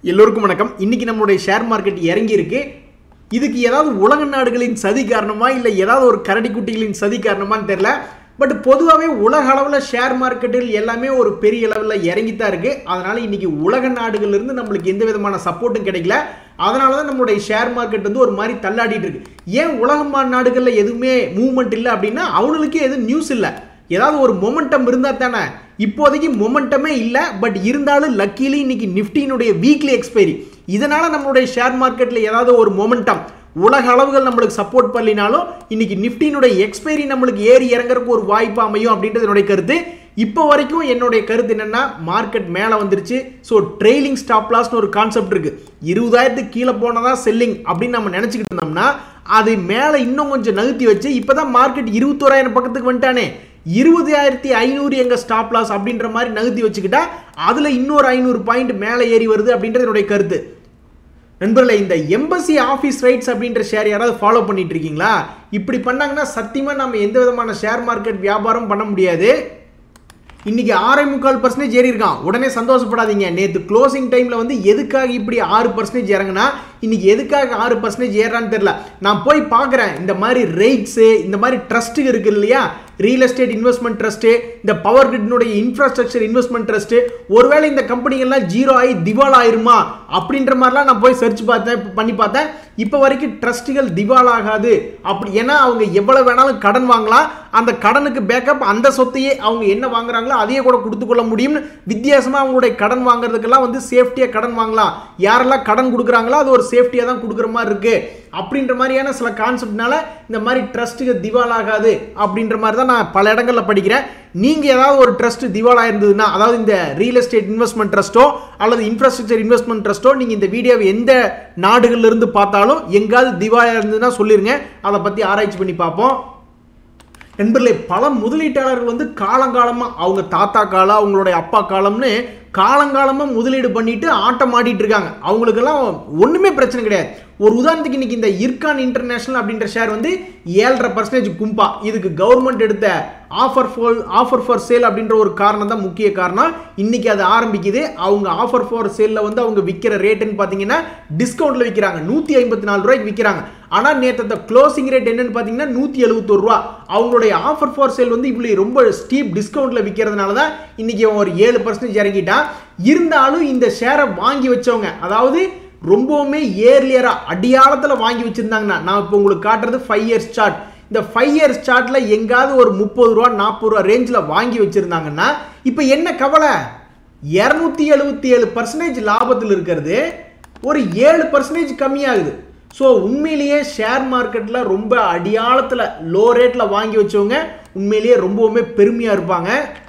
எல்லோருக்கும் வணக்கம் இன்னைக்கு நம்மளுடைய ஷேர் மார்க்கெட் இறங்கி இருக்கு இதுக்கு ஏதாவது உலக நாடுகளின் சதி காரணமா இல்லை ஏதாவது ஒரு கரடி குட்டிகளின் சதி காரணமான்னு தெரியல பட் பொதுவாகவே உலக அளவில் ஷேர் மார்க்கெட்டில் எல்லாமே ஒரு பெரிய லெவலில் இறங்கித்தான் இருக்கு அதனால இன்னைக்கு உலக நாடுகள்ல இருந்து நம்மளுக்கு எந்த விதமான சப்போர்ட்டும் கிடைக்கல அதனால தான் நம்மளுடைய ஷேர் மார்க்கெட் வந்து ஒரு மாதிரி தள்ளாடிட்டு இருக்கு ஏன் உலக நாடுகளில் எதுவுமே மூவ்மெண்ட் இல்லை அப்படின்னா அவங்களுக்கே எதுவும் நியூஸ் இல்லை ஏதாவது ஒரு மொமெண்டம் இருந்தால் தானே இப்போதைக்கு மொமெண்டமே இல்லை பட் இருந்தாலும் லக்கிலி இன்னைக்கு நிஃப்டியினுடைய வீக்லி எக்ஸ்பைரி இதனால நம்மளுடைய ஷேர் மார்க்கெட்டில் ஏதாவது ஒரு மொமெண்டம் உலக அளவுகள் நம்மளுக்கு சப்போர்ட் பண்ணலினாலும் இன்னைக்கு நிஃப்டியினுடைய எக்ஸ்பைரி நம்மளுக்கு ஏறி இறங்குறதுக்கு ஒரு வாய்ப்பு அமையும் அப்படின்றது என்னுடைய கருத்து இப்போ வரைக்கும் என்னுடைய கருத்து என்னன்னா மார்க்கெட் மேலே வந்துருச்சு ஸோ ட்ரெயிலிங் ஸ்டாப் லாஸ்னு ஒரு கான்செப்ட் இருக்கு இருபதாயிரத்துக்கு கீழே போனதா செல்லிங் அப்படின்னு நம்ம நினச்சிக்கிட்டு இருந்தோம்னா அது மேலே இன்னும் கொஞ்சம் நகர்த்தி வச்சு இப்போதான் மார்க்கெட் இருபத்தோராயிரம் பக்கத்துக்கு வந்துட்டானே இருபதாயிரத்தி ஐநூறு எங்க ஸ்டாப் லாஸ் அப்படின்ற மாதிரி நகர்த்தி வச்சுக்கிட்டா அதுல இன்னொரு ஐநூறு பாயிண்ட் மேலே ஏறி வருது அப்படின்றது என்னுடைய கருத்து நண்பர்களே இந்த எம்பசி ஆஃபீஸ் ரைட்ஸ் அப்படின்ற ஷேர் யாராவது ஃபாலோ பண்ணிட்டு இருக்கீங்களா இப்படி பண்ணாங்கன்னா சத்தியமாக நம்ம எந்த விதமான ஷேர் மார்க்கெட் வியாபாரம் பண்ண முடியாது இன்னைக்கு ஆறே முக்கால் பர்சன்டேஜ் ஏறி இருக்கான் உடனே சந்தோஷப்படாதீங்க நேற்று க்ளோசிங் டைமில் வந்து எதுக்காக இப்படி ஆறு பர்சன்டேஜ் இறங்குனா இன்னைக்கு எதுக்காக ஆறு பர்சன்டேஜ் ஏறான்னு தெரியல நான் போய் பார்க்குறேன் இந்த மாதிரி ரேட்ஸு இந்த மாதிரி ட்ரஸ்ட்டு இருக்கு இல்லையா ரியல் எஸ்டேட் இன்வெஸ்ட்மெண்ட் ட்ரஸ்ட்டு இந்த பவர் கிரிட்னுடைய இன்ஃப்ராஸ்ட்ரக்சர் இன்வெஸ்ட்மெண்ட் ட்ரஸ்ட்டு ஒருவேளை இந்த கம்பெனிகள்லாம் ஜீரோ ஆகி திவால் ஆயிருமா அப்படின்ற மாதிரிலாம் நான் போய் சர்ச் பார்த்தேன் பண்ணி பார்த்தேன் இப்போ வரைக்கும் ட்ரஸ்ட்டுகள் திவால் ஆகாது அப்படி ஏன்னா அவங்க எவ்வளோ வேணாலும் கடன் வாங்கலாம் அந்த கடனுக்கு பேக்கப் அந்த சொத்தையே அவங்க என்ன வாங்குறாங்களோ அதையே கூட கொடுத்துக்கொள்ள முடியும்னு வித்தியாசமாக அவங்களுடைய கடன் வாங்குறதுக்கெல்லாம் வந்து சேஃப்டியாக கடன் வாங்கலாம் யாரெல்லாம் கடன் கொடுக்குறாங்களோ அது ஒரு சேஃப்டியாக தான் கொடுக்குற மாதிரி இருக்குது அப்படின்ற மாதிரியான சில கான்செப்ட்னால இந்த மாதிரி ட்ரஸ்ட்டுக்கு திவால் ஆகாது அப்படின்ற மாதிரி தான் நான் பல இடங்களில் படிக்கிறேன் நீங்கள் ஏதாவது ஒரு ட்ரஸ்ட் திவால் ஆயிருந்ததுன்னா அதாவது இந்த ரியல் எஸ்டேட் இன்வெஸ்ட்மெண்ட் ட்ரஸ்ட்டோ அல்லது இன்ஃப்ராஸ்ட்ரக்சர் இன்வெஸ்ட்மெண்ட் ட்ரஸ்ட்டோ நீங்கள் இந்த வீடியோவை எந்த நாடுகள்ல இருந்து பார்த்தாலும் எங்காவது திவாலாக இருந்ததுன்னா சொல்லிருங்க அதை பற்றி ஆராய்ச்சி பண்ணி பார்ப்போம் நண்பர்களே பல முதலீட்டாளர்கள் வந்து காலங்காலமாக அவங்க தாத்தா காலம் அவங்களுடைய அப்பா காலம்னு காலங்காலமாக முதலீடு பண்ணிட்டு ஆட்டம் ஆடிட்டு இருக்காங்க அவங்களுக்கெல்லாம் ஒன்றுமே பிரச்சனை கிடையாது ஒரு உதாரணத்துக்கு இன்னைக்கு இந்த இர்கான் இன்டர்நேஷனல் அப்படின்ற ஷேர் வந்து ஏழரை பர்சன்டேஜ் கும்பா இதுக்கு கவர்மெண்ட் எடுத்த offer for offer for sale அப்படின்ற ஒரு காரணம் தான் முக்கிய காரணம் இன்னைக்கு அது ஆரம்பிக்குது அவங்க ஆஃபர் ஃபார் சேலில் வந்து அவங்க விற்கிற ரேட்டுன்னு பார்த்தீங்கன்னா டிஸ்கவுண்ட்டில் விற்கிறாங்க நூற்றி ஐம்பத்தி நாலு ரூபாய்க்கு விற்கிறாங்க ஆனால் நேற்று க்ளோசிங் ரேட் என்னன்னு பார்த்தீங்கன்னா நூற்றி எழுபத்தொரு ரூபா அவங்களுடைய ஆஃபர் ஃபார் சேல் வந்து இப்படி ரொம்ப ஸ்டீப் டிஸ்கவுண்ட்டில் விற்கிறதுனால தான் இன்னைக்கு அவன் ஒரு ஏழு பர்சன்டேஜ் இறங்கிட்டான் இருந்தாலும் இந்த ஷேரை வாங்கி வச்சவங்க அதாவது ரொம்பவுமே ஏர்லியராக அடியாளத்தில் வாங்கி வச்சுருந்தாங்கன்னா நான் இப்போ உங்களுக்கு காட்டுறது ஃபைவ் இயர்ஸ் சார்ட் இந்த ஃபைவ் இயர்ஸ் சார்ட்டில் எங்காவது ஒரு முப்பது ரூபா நாற்பது ரூபா ரேஞ்சில் வாங்கி வச்சுருந்தாங்கன்னா இப்போ என்ன கவலை இரநூத்தி எழுபத்தி ஏழு பர்சன்டேஜ் லாபத்தில் இருக்கிறது ஒரு ஏழு பர்சன்டேஜ் கம்மியாகுது ஸோ உண்மையிலேயே ஷேர் மார்க்கெட்டில் ரொம்ப அடியாளத்தில் லோ ரேட்டில் வாங்கி வச்சவங்க உண்மையிலேயே ரொம்பவுமே பெருமையாக இருப்பாங்க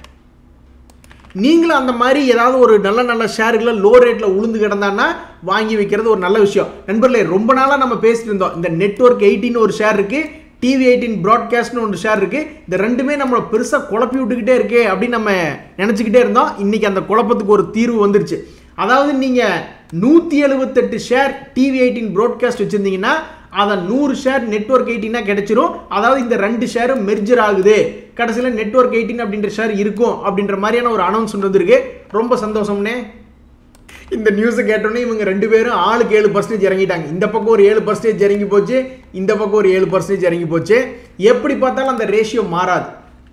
நீங்களும் அந்த மாதிரி ஏதாவது ஒரு நல்ல நல்ல ஷேர்களை லோ ரேட்டில் உளுந்து கிடந்தான்னா வாங்கி வைக்கிறது ஒரு நல்ல விஷயம் நண்பர்களே ரொம்ப நாளாக நம்ம பேசிட்டு இருந்தோம் இந்த நெட்ஒர்க் எயிட்டின்னு ஒரு ஷேர் இருக்குது டிவி எயிட்டின் ப்ராட்காஸ்ட்னு ஒரு ஷேர் இருக்குது இந்த ரெண்டுமே நம்மளை பெருசாக குழப்பி விட்டுக்கிட்டே இருக்கே அப்படின்னு நம்ம நினச்சிக்கிட்டே இருந்தோம் இன்றைக்கி அந்த குழப்பத்துக்கு ஒரு தீர்வு வந்துருச்சு அதாவது நீங்கள் நூற்றி எழுபத்தெட்டு ஷேர் டிவி எயிட்டின் ப்ராட்காஸ்ட் வச்சுருந்தீங்கன்னா அதை நூறு ஷேர் நெட்ஒர்க் எயிட்டினா கிடைச்சிரும் அதாவது இந்த ரெண்டு ஷேரும் மெர்ஜர் ஆகுது கடைசியில் நெட்ஒர்க் எயிட்டின் அப்படின்ற ஷேர் இருக்கும் அப்படின்ற மாதிரியான ஒரு அனௌன்ஸ்மெண்ட் வந்திருக்கு ரொம்ப சந்தோஷம்னே இந்த நியூஸை கேட்டோன்னே இவங்க ரெண்டு பேரும் ஆளுக்கு ஏழு பர்சன்டேஜ் இறங்கிட்டாங்க இந்த பக்கம் ஒரு ஏழு பர்சன்டேஜ் இறங்கி போச்சு இந்த பக்கம் ஒரு ஏழு பர்சன்டேஜ் இறங்கி போச்சு எப்படி பார்த்தாலும் அந்த ரேஷியோ மாறாது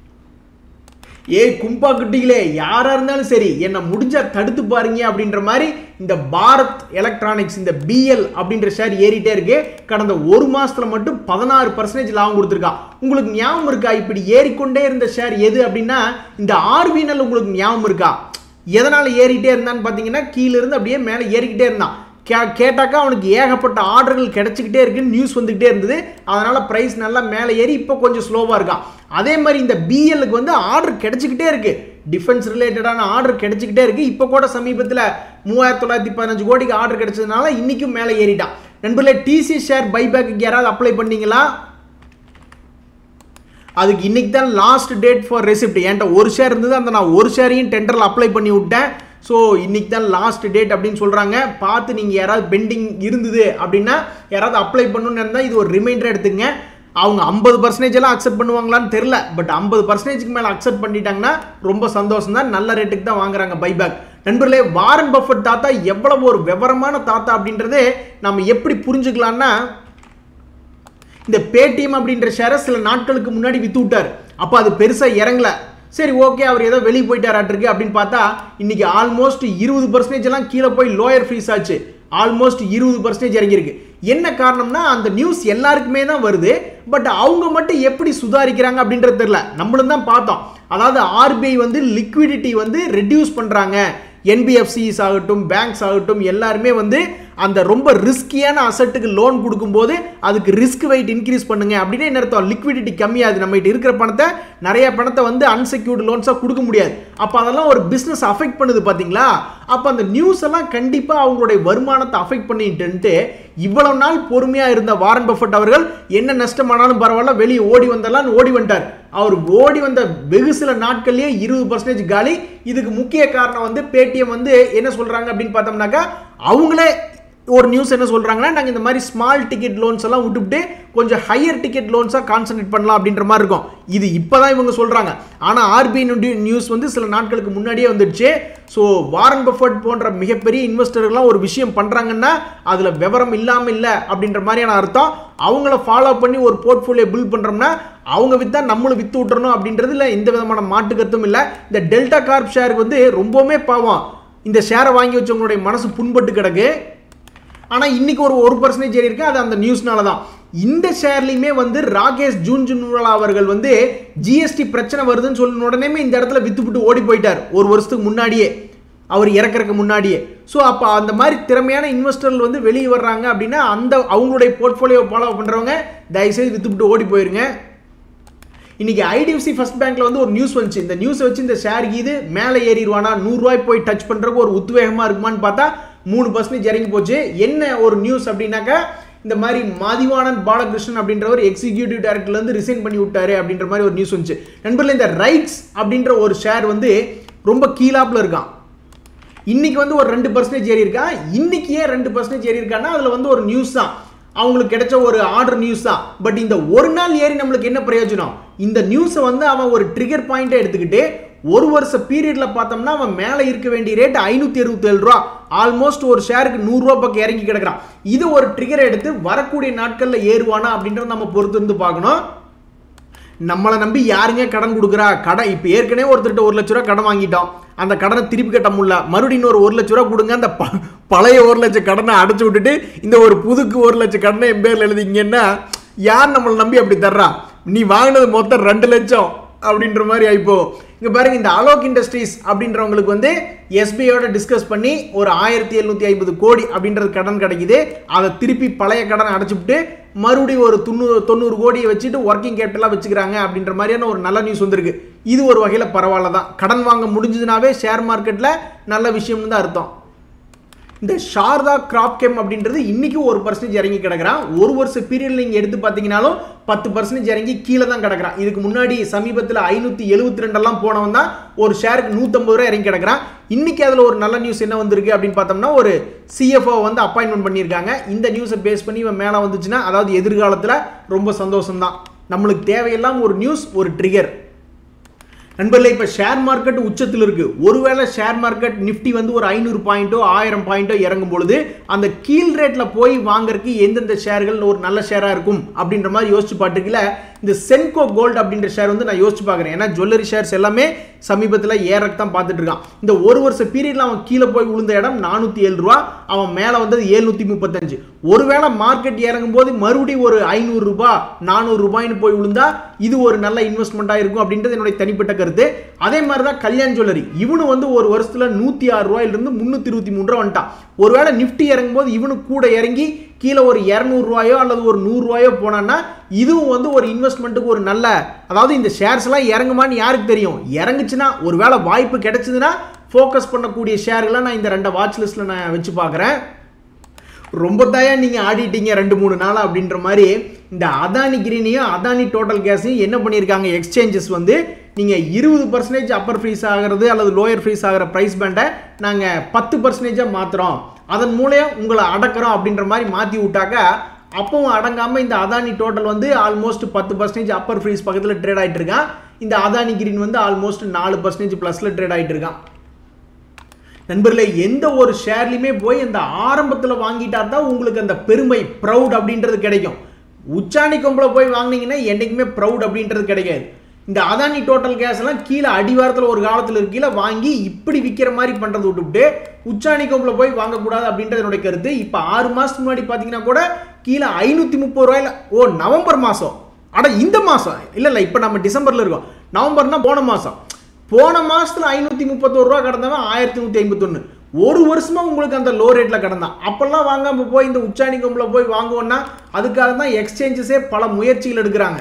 ஏய் கும்பா குட்டிகளே யாரா இருந்தாலும் சரி என்னை முடிஞ்சா தடுத்து பாருங்க அப்படின்ற மாதிரி இந்த பாரத் எலக்ட்ரானிக்ஸ் இந்த பிஎல் அப்படின்ற ஷேர் ஏறிட்டே இருக்கு கடந்த ஒரு மாசத்துல மட்டும் பதினாறு பர்சன்டேஜ் லாபம் கொடுத்துருக்கா உங்களுக்கு ஞாபகம் இருக்கா இப்படி ஏறிக்கொண்டே இருந்த ஷேர் எது அப்படின்னா இந்த ஆர்வினல் உங்களுக்கு ஞாபகம் இருக்கா எதனால ஏறிட்டே இருந்தான்னு பார்த்தீங்கன்னா கீழே இருந்து அப்படியே மேலே ஏறிக்கிட்டே இருந்தான் கே கேட்டாக்கா அவனுக்கு ஏகப்பட்ட ஆர்டர்கள் கிடைச்சிக்கிட்டே இருக்குன்னு நியூஸ் வந்துக்கிட்டே இருந்தது அதனால் ப்ரைஸ் நல்லா மேலே ஏறி இப்போ கொஞ்சம் ஸ்லோவாக இருக்கான் அதே மாதிரி இந்த பிஎல்லுக்கு வந்து ஆர்டர் கிடைச்சிக்கிட்டே இருக்குது டிஃபென்ஸ் ரிலேட்டடான ஆர்டர் கிடைச்சிக்கிட்டே இருக்குது இப்போ கூட சமீபத்தில் மூவாயிரத்தி தொள்ளாயிரத்தி பதினஞ்சு கோடிக்கு ஆர்டர் கிடைச்சதுனால இன்றைக்கும் மேலே ஏறிட்டான் நண்பர்களே டிசி ஷேர் பைபேக்கு யாராவது அப்ளை பண்ணீங்களா அதுக்கு இன்னைக்கு தான் லாஸ்ட் டேட் ஃபார் ரெசிப்ட் என்கிட்ட ஒரு ஷேர் இருந்தது அந்த நான் ஒரு ஷேரையும் டெண்டரில் அப்ளை பண்ணி விட்டேன் ஸோ இன்னைக்கு தான் லாஸ்ட் டேட் அப்படின்னு சொல்கிறாங்க பார்த்து நீங்கள் யாராவது பெண்டிங் இருந்தது அப்படின்னா யாராவது அப்ளை பண்ணணும்னு இருந்தால் இது ஒரு ரிமைண்டர் எடுத்துங்க அவங்க ஐம்பது பர்சன்டேஜ் எல்லாம் அக்செப்ட் பண்ணுவாங்களான்னு தெரில பட் ஐம்பது பர்சன்டேஜ்க்கு மேலே அக்செப்ட் பண்ணிட்டாங்கன்னா ரொம்ப சந்தோஷம் தான் நல்ல ரேட்டுக்கு தான் வாங்குறாங்க பைபேக் நண்பர்களே வாரன் பஃபட் தாத்தா எவ்வளவு ஒரு விவரமான தாத்தா அப்படின்றதே நம்ம எப்படி புரிஞ்சுக்கலாம்னா இந்த பேடிஎம் அப்படின்ற ஷேரை சில நாட்களுக்கு முன்னாடி வித்து விட்டார் அப்போ அது பெருசாக இறங்கல சரி ஓகே அவர் ஏதோ வெளியே போயிட்டாராட்டிருக்கு அப்படின்னு பார்த்தா இன்னைக்கு ஆல்மோஸ்ட் இருபது பர்சன்டேஜ் எல்லாம் கீழே போய் லோயர் ஃப்ரீஸ் ஆச்சு ஆல்மோஸ்ட் இருபது பர்சன்டேஜ் இறங்கியிருக்கு என்ன காரணம்னா அந்த நியூஸ் எல்லாருக்குமே தான் வருது பட் அவங்க மட்டும் எப்படி சுதாரிக்கிறாங்க அப்படின்றது தெரியல நம்மளும் தான் பார்த்தோம் அதாவது ஆர்பிஐ வந்து லிக்விடிட்டி வந்து ரெடியூஸ் பண்ணுறாங்க என்பிஎஃப்சிஸ் ஆகட்டும் பேங்க்ஸ் ஆகட்டும் எல்லாருமே வந்து அந்த ரொம்ப ரிஸ்கியான அசட்டுக்கு லோன் கொடுக்கும்போது அதுக்கு ரிஸ்க் வெயிட் இன்க்ரீஸ் பண்ணுங்க அப்படின்னு என்ன அர்த்தம் லிக்விடிட்டி கம்மியாகுது நம்ம கிட்ட இருக்கிற பணத்தை நிறைய பணத்தை வந்து அன்செக்யூர்டு லோன்ஸாக கொடுக்க முடியாது அப்போ அதெல்லாம் ஒரு பிஸ்னஸ் அஃபெக்ட் பண்ணுது பார்த்தீங்களா அப்போ அந்த நியூஸ் எல்லாம் கண்டிப்பாக அவங்களுடைய வருமானத்தை அஃபெக்ட் பண்ணிட்டுன்ட்டு இவ்வளவு நாள் பொறுமையாக இருந்த வாரன் பஃபட் அவர்கள் என்ன நஷ்டமானாலும் பரவாயில்ல வெளியே ஓடி வந்தெல்லாம் ஓடி வந்துட்டார் அவர் ஓடி வந்த வெகு சில நாட்கள்லேயே இருபது பர்சன்டேஜ் காலி இதுக்கு முக்கிய காரணம் வந்து பேடிஎம் வந்து என்ன சொல்கிறாங்க அப்படின்னு பார்த்தோம்னாக்கா அவங்களே ஒரு நியூஸ் என்ன சொல்கிறாங்கன்னா நாங்கள் இந்த மாதிரி ஸ்மால் டிக்கெட் லோன்ஸ் எல்லாம் விட்டுவிட்டு கொஞ்சம் ஹையர் டிக்கெட் லோன்ஸாக கான்சன்ட்ரேட் பண்ணலாம் அப்படின்ற மாதிரி இருக்கும் இது இப்போ தான் இவங்க சொல்கிறாங்க ஆனால் ஆர்பிஐ நியூஸ் வந்து சில நாட்களுக்கு முன்னாடியே வந்துடுச்சு ஸோ வாரன் பஃபட் போன்ற மிகப்பெரிய இன்வெஸ்டர்கள்லாம் ஒரு விஷயம் பண்ணுறாங்கன்னா அதில் விவரம் இல்லாமல் இல்லை அப்படின்ற மாதிரியான அர்த்தம் அவங்கள ஃபாலோ பண்ணி ஒரு போர்ட்ஃபோலியோ பில்ட் பண்ணுறோம்னா அவங்க விற்றா நம்மளும் விற்று விட்டுறணும் அப்படின்றதுல எந்த விதமான மாட்டு கருத்தும் இல்லை இந்த டெல்டா கார்ப் ஷேருக்கு வந்து ரொம்பவுமே பாவம் இந்த ஷேரை வாங்கி வச்சவங்களுடைய மனசு புண்பட்டு கிடக்கு ஆனால் இன்னைக்கு ஒரு ஒரு பர்சன்டேஜ் ஏறி இருக்கு அது அந்த நியூஸ்னால தான் இந்த ஷேர்லையுமே வந்து ராகேஷ் ஜூன்ஜுன்வாலா அவர்கள் வந்து ஜிஎஸ்டி பிரச்சனை வருதுன்னு சொன்ன உடனே இந்த இடத்துல வித்துவிட்டு ஓடி போயிட்டார் ஒரு வருஷத்துக்கு முன்னாடியே அவர் இறக்கறதுக்கு முன்னாடியே ஸோ அப்போ அந்த மாதிரி திறமையான இன்வெஸ்டர்கள் வந்து வெளியே வர்றாங்க அப்படின்னா அந்த அவங்களுடைய போர்ட்ஃபோலியோ ஃபாலோ பண்ணுறவங்க தயவுசெய்து வித்துவிட்டு ஓடி போயிருங்க இன்னைக்கு ஐடிஎஃப்சி ஃபர்ஸ்ட் பேங்க்ல வந்து ஒரு நியூஸ் வந்துச்சு இந்த நியூஸ் வச்சு இந்த ஷேர் இது மேலே ஏறிடுவானா நூறுரூவாய் போய் டச் பண்ணுறதுக்கு ஒரு உத்வேகமாக இருக்குமான்னு பார்த்தா மூணு பர்சன்டேஜ் இறங்கி போச்சு என்ன ஒரு நியூஸ் அப்படின்னாக்கா இந்த மாதிரி மாதிவானன் பாலகிருஷ்ணன் அப்படின்றவர் எக்ஸிக்யூட்டிவ் டைரக்டர்லேருந்து ரிசைன் பண்ணி விட்டாரு அப்படின்ற மாதிரி ஒரு நியூஸ் வந்துச்சு நண்பர்களே இந்த ரைட்ஸ் அப்படின்ற ஒரு ஷேர் வந்து ரொம்ப கீழாப்பில் இருக்கான் இன்னைக்கு வந்து ஒரு ரெண்டு பர்சன்டேஜ் ஏறி இருக்கா இன்னைக்கு ஏன் ரெண்டு பர்சன்டேஜ் ஏறி இருக்கான்னா அதில் வந்து ஒரு நியூஸ் தான் அவங்களுக்கு கிடைச்ச ஒரு ஆர்டர் நியூஸ் தான் பட் இந்த ஒரு நாள் ஏறி நம்மளுக்கு என்ன பிரயோஜனம் இந்த நியூஸை வந்து அவன் ஒரு ட்ரிகர் பாயிண்ட்டை எடுத்துக்கிட்டு ஒரு வருஷ பீரியட்ல பார்த்தோம்னா அவன் மேலே இருக்க வேண்டிய ரேட் ஐநூற்றி அறுபத்தேழு ரூபா ஆல்மோஸ்ட் ஒரு ஷேருக்கு நூறுரூவா பக்கம் இறங்கி கிடக்குறான் இது ஒரு ட்ரிகர் எடுத்து வரக்கூடிய நாட்களில் ஏறுவானா அப்படின்றத நம்ம பொறுத்து இருந்து பார்க்கணும் நம்மளை நம்பி யாருங்க கடன் கொடுக்குறா கடன் இப்போ ஏற்கனவே ஒருத்தர்கிட்ட ஒரு லட்ச ரூபா கடன் வாங்கிட்டோம் அந்த கடனை திருப்பி கட்ட முடியல மறுபடியும் இன்னொரு ஒரு லட்ச ரூபா கொடுங்க அந்த ப பழைய ஒரு லட்சம் கடனை அடைச்சு விட்டுட்டு இந்த ஒரு புதுக்கு ஒரு லட்சம் கடனை என் பேரில் எழுதிங்கன்னா யார் நம்மளை நம்பி அப்படி தர்றா நீ வாங்கினது மொத்தம் ரெண்டு லட்சம் அப்படின்ற மாதிரி ஆயிப்போ இங்க பாருங்க இந்த அலோக் இண்டஸ்ட்ரீஸ் அப்படின்றவங்களுக்கு வந்து எஸ்பிஐயோட டிஸ்கஸ் பண்ணி ஒரு ஆயிரத்தி எழுநூத்தி ஐம்பது கோடி அப்படின்றது கடன் கிடைக்குது அதை திருப்பி பழைய கடனை அடைச்சிவிட்டு மறுபடியும் ஒரு தொண்ணூறு தொண்ணூறு கோடியை வச்சுட்டு ஒர்க்கிங் கேபிட்டலாக வச்சுக்கிறாங்க அப்படின்ற மாதிரியான ஒரு நல்ல நியூஸ் வந்திருக்கு இது ஒரு வகையில் பரவாயில்ல தான் கடன் வாங்க முடிஞ்சதுனாவே ஷேர் மார்க்கெட்டில் நல்ல விஷயம்னு தான் அர்த்தம் இந்த ஷாரதா கிராப் கேம் அப்படின்றது இன்னைக்கு ஒரு பர்சன்டேஜ் இறங்கி கிடக்குறான் ஒரு வருஷ பீரியட்ல நீங்க எடுத்து பார்த்தீங்கன்னாலும் பத்து பர்சன்டேஜ் இறங்கி கீழே தான் கிடக்குறான் இதுக்கு முன்னாடி சமீபத்தில் ஐநூற்றி எழுபத்தி ரெண்டெல்லாம் போனவன் தான் ஒரு ஷேருக்கு நூற்றம்பது ரூபா இறங்கி கிடக்குறான் இன்னைக்கு அதில் ஒரு நல்ல நியூஸ் என்ன வந்திருக்கு அப்படின்னு பார்த்தோம்னா ஒரு சிஎஃப்ஓ வந்து அப்பாயின்மெண்ட் பண்ணியிருக்காங்க இந்த நியூஸை பேஸ் பண்ணி இவன் மேலே வந்துச்சுன்னா அதாவது எதிர்காலத்தில் ரொம்ப சந்தோஷம் தான் நம்மளுக்கு தேவையெல்லாம் ஒரு நியூஸ் ஒரு ட்ரிகர் நண்பர்களே இப்போ ஷேர் மார்க்கெட் உச்சத்தில் இருக்கு ஒருவேளை ஷேர் மார்க்கெட் நிஃப்டி வந்து ஒரு ஐநூறு பாயிண்ட்டோ ஆயிரம் பாயிண்ட்டோ இறங்கும் பொழுது அந்த கீழ் ரேட்ல போய் வாங்குறதுக்கு எந்தெந்த ஷேர்கள் ஒரு நல்ல ஷேரா இருக்கும் அப்படின்ற மாதிரி யோசிச்சு பாட்டுக்கல இந்த சென்கோ கோல்டு அப்படின்ற ஷேர் வந்து நான் யோசிச்சு பார்க்குறேன் ஏன்னா ஜுவல்லரி ஷேர்ஸ் எல்லாமே சமீபத்தில் ஏறக்கு தான் பார்த்துட்டு இருக்கான் இந்த ஒரு வருஷ பீரியட்ல அவன் கீழே போய் விழுந்த இடம் நானூற்றி ஏழு ரூபா அவன் மேலே வந்தது எழுநூற்றி முப்பத்தஞ்சு ஒருவேளை மார்க்கெட் இறங்கும் போது மறுபடியும் ஒரு ஐநூறு ரூபாய் நானூறு ரூபாய்னு போய் விழுந்தா இது ஒரு நல்ல இன்வெஸ்ட்மெண்ட்டாக இருக்கும் அப்படின்றது என்னுடைய தனிப்பட்ட கருத்து அதே மாதிரி தான் கல்யாண் ஜுவல்லரி இவனு வந்து ஒரு வருஷத்துல நூற்றி ஆறு ரூபாயிலிருந்து முந்நூற்றி இருபத்தி மூணு ரூபா வந்துட்டான் ஒருவேளை நிஃப்டி இறங்கும் போது இவனு கூட இறங்கி கீழே ஒரு இரநூறுவாயோ அல்லது ஒரு நூறுரூவாயோ போனான்னா இதுவும் வந்து ஒரு இன்வெஸ்ட்மெண்ட்டுக்கு ஒரு நல்ல அதாவது இந்த ஷேர்ஸ்லாம் இறங்குமான்னு யாருக்கு தெரியும் இறங்குச்சுன்னா ஒரு வேளை வாய்ப்பு கிடைச்சதுன்னா ஃபோக்கஸ் பண்ணக்கூடிய ஷேர்களை நான் இந்த ரெண்டு வாட்ச் லிஸ்ட்டில் நான் வச்சு பார்க்குறேன் ரொம்ப தாயா நீங்கள் ஆடிட்டீங்க ரெண்டு மூணு நாள் அப்படின்ற மாதிரி இந்த அதானி கிரீனையும் அதானி டோட்டல் கேஸையும் என்ன பண்ணியிருக்காங்க எக்ஸ்சேஞ்சஸ் வந்து நீங்கள் இருபது பர்சன்டேஜ் அப்பர் ஃப்ரீஸ் ஆகிறது அல்லது லோயர் ஃப்ரீஸ் ஆகிற ப்ரைஸ் பேண்டை நாங்கள் பத்து பர்சன்டேஜாக மாற்றுறோம் அதன் மூலம் உங்களை அடக்கிறோம் அப்படின்ற மாதிரி மாற்றி விட்டாக்கா அப்பவும் அடங்காமல் இந்த அதானி டோட்டல் வந்து ஆல்மோஸ்ட் பத்து பர்சன்டேஜ் அப்பர் ஃப்ரீஸ் பக்கத்தில் ட்ரேட் ஆகிட்டு இருக்கான் இந்த அதானி கிரீன் வந்து ஆல்மோஸ்ட் நாலு பர்சன்டேஜ் ப்ளஸில் ட்ரேட் ஆகிட்டு இருக்கான் நண்பர்களே எந்த ஒரு ஷேர்லையுமே போய் அந்த ஆரம்பத்தில் வாங்கிட்டா தான் உங்களுக்கு அந்த பெருமை ப்ரௌட் அப்படின்றது கிடைக்கும் உச்சாணி கொம்பில் போய் வாங்கினீங்கன்னா என்றைக்குமே ப்ரௌட் அப்படின்றது கிடைக்காது இந்த அதானி டோட்டல் கேஸ் எல்லாம் கீழே அடிவாரத்தில் ஒரு காலத்தில் இருக்கீழ வாங்கி இப்படி விற்கிற மாதிரி பண்ணுறது விட்டுவிட்டு உச்சாணி கொம்பில் போய் வாங்கக்கூடாது அப்படின்றது என்னுடைய கருத்து இப்போ ஆறு மாதத்துக்கு முன்னாடி பார்த்தீங்கன்னா கூட கீழே ஐநூற்றி முப்பது ரூபாயில ஓ நவம்பர் மாதம் அட இந்த மாதம் இல்லை இல்லை இப்போ நம்ம டிசம்பரில் இருக்கோம் நவம்பர்னா போன மாதம் போன மாதத்தில் ஐநூற்றி முப்பத்தோரு ரூபா கடந்தவன் ஆயிரத்தி நூற்றி ஐம்பத்தொன்று ஒரு வருஷமா உங்களுக்கு அந்த லோ ரேட்டில் கடந்தான் அப்போல்லாம் வாங்காம போய் இந்த உச்சாணி கொம்பில் போய் வாங்குவோன்னா அதுக்காக தான் எக்ஸ்சேஞ்சஸே பல முயற்சிகள் எடுக்கிறாங்க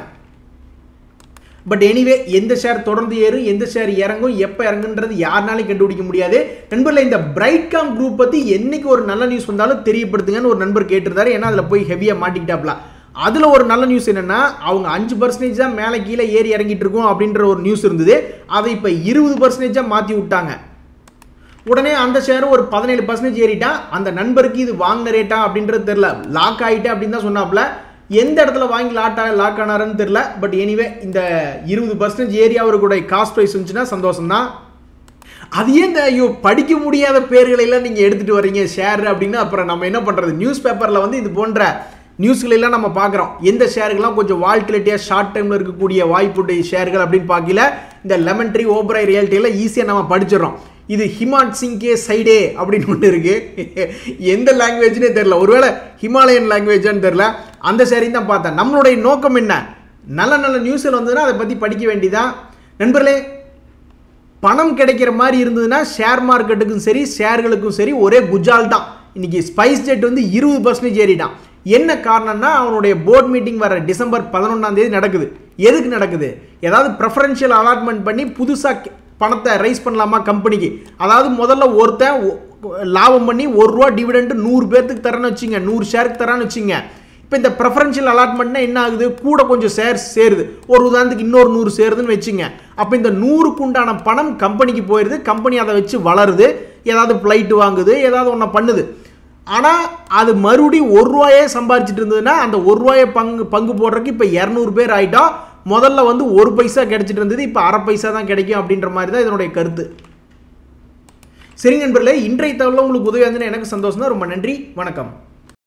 பட் எனிவே எந்த ஷேர் தொடர்ந்து ஏறும் எந்த ஷேர் இறங்கும் எப்போ இறங்குன்றது யாருனாலையும் கண்டுபிடிக்க முடியாது நண்பர்ல இந்த பிரைட்காம் குரூப் பற்றி என்னைக்கு ஒரு நல்ல நியூஸ் வந்தாலும் தெரியப்படுத்துங்கன்னு ஒரு நண்பர் கேட்டிருந்தாரு ஏன்னா அதில் போய் ஹெவியாக மாட்டிக்கிட்டாப்ல அதில் ஒரு நல்ல நியூஸ் என்னென்னா அவங்க அஞ்சு பர்சன்டேஜ் தான் மேலே கீழே ஏறி இறங்கிட்டு இருக்கோம் அப்படின்ற ஒரு நியூஸ் இருந்தது அதை இப்போ இருபது பர்சன்டேஜாக மாற்றி விட்டாங்க உடனே அந்த ஷேர் ஒரு பதினேழு பர்சன்டேஜ் ஏறிட்டா அந்த நண்பருக்கு இது வாங்கின ரேட்டா அப்படின்றது தெரில லாக் ஆகிட்டு அப்படின்னு தான் சொன்னாப்ல எந்த இடத்துல வாங்கி லாட்டா லாக் ஆனாருன்னு தெரில பட் எனிவே இந்த இருபது பர்சன்டேஜ் ஏறி அவருடைய காஸ்ட் ப்ரைஸ் இருந்துச்சுன்னா சந்தோஷம் தான் அது ஏன் இந்த ஐயோ படிக்க முடியாத பேர்களை எல்லாம் நீங்கள் எடுத்துகிட்டு வரீங்க ஷேர் அப்படின்னு அப்புறம் நம்ம என்ன பண்ணுறது நியூஸ் பேப்பரில் வந்து இது போன்ற நியூஸ்களை எல்லாம் நம்ம பார்க்குறோம் எந்த ஷேருக்கெல்லாம் கொஞ்சம் வால்டிலிட்டியாக ஷார்ட் டைமில் இருக்கக்கூடிய வாய்ப்புடைய ஷேர்கள் அப்படின்னு பார்க்கல இந்த லெமன் ட்ரீ ஓபராய் ரியாலிட்டியில் ஈஸியாக நம்ம படிச்சிடறோம் இது ஹிமான் சிங்கே சைடே அப்படின்னு ஒன்று இருக்கு எந்த லாங்குவேஜ்னே தெரில ஒருவேளை ஹிமாலயன் லாங்குவேஜான்னு தெரில அந்த சேரையும் தான் பார்த்தேன் நம்மளுடைய நோக்கம் என்ன நல்ல நல்ல நியூஸில் வந்ததுன்னா அதை பற்றி படிக்க வேண்டியதான் நண்பர்களே பணம் கிடைக்கிற மாதிரி இருந்ததுன்னா ஷேர் மார்க்கெட்டுக்கும் சரி ஷேர்களுக்கும் சரி ஒரே குஜால் தான் இன்னைக்கு ஸ்பைஸ் ஜெட் வந்து இருபது பர்சன்டேஜ் ஏறிட்டான் என்ன காரணம்னா அவனுடைய போர்ட் மீட்டிங் வர டிசம்பர் பதினொன்றாம் தேதி நடக்குது எதுக்கு நடக்குது ஏதாவது ப்ரெஃபரன்ஷியல் அலாட்மெண்ட் பண்ணி புதுசாக பணத்தை ரைஸ் பண்ணலாமா கம்பெனிக்கு அதாவது முதல்ல ஒருத்தன் ஒ- லாபம் பண்ணி ஒரு ரூபா டிவிடெண்ட் நூறு பேர்த்துக்கு தரேன்னு வச்சுங்க நூறு ஷேருக்கு தரான்னு வச்சுங்க இப்போ இந்த ப்ரெஃபரன்ஷியல் அலாட்மெண்ட்னா என்ன ஆகுது கூட கொஞ்சம் ஷேர்ஸ் சேருது ஒரு உதாரணத்துக்கு இன்னொரு நூறு சேருதுன்னு வச்சுங்க அப்போ இந்த நூறுக்கு உண்டான பணம் கம்பெனிக்கு போயிடுது கம்பெனி அதை வச்சு வளருது ஏதாவது ஃப்ளைட்டு வாங்குது ஏதாவது ஒன்று பண்ணுது ஆனால் அது மறுபடியும் ஒரு ரூபாயே சம்பாரிச்சிட்டு இருந்ததுன்னா அந்த ஒரு ரூபாயை பங்கு பங்கு போடுறதுக்கு இப்போ இரநூறு பேர் ஆகிட்டா முதல்ல வந்து ஒரு பைசா கிடைச்சிட்டு இருந்தது இப்போ அரை பைசா தான் கிடைக்கும் அப்படின்ற மாதிரி தான் இதனுடைய கருத்து சரி நண்பர்களே இன்றைய தகவலில் உங்களுக்கு உதவி வந்து எனக்கு சந்தோஷம் தான் ரொம்ப நன்றி வணக்கம்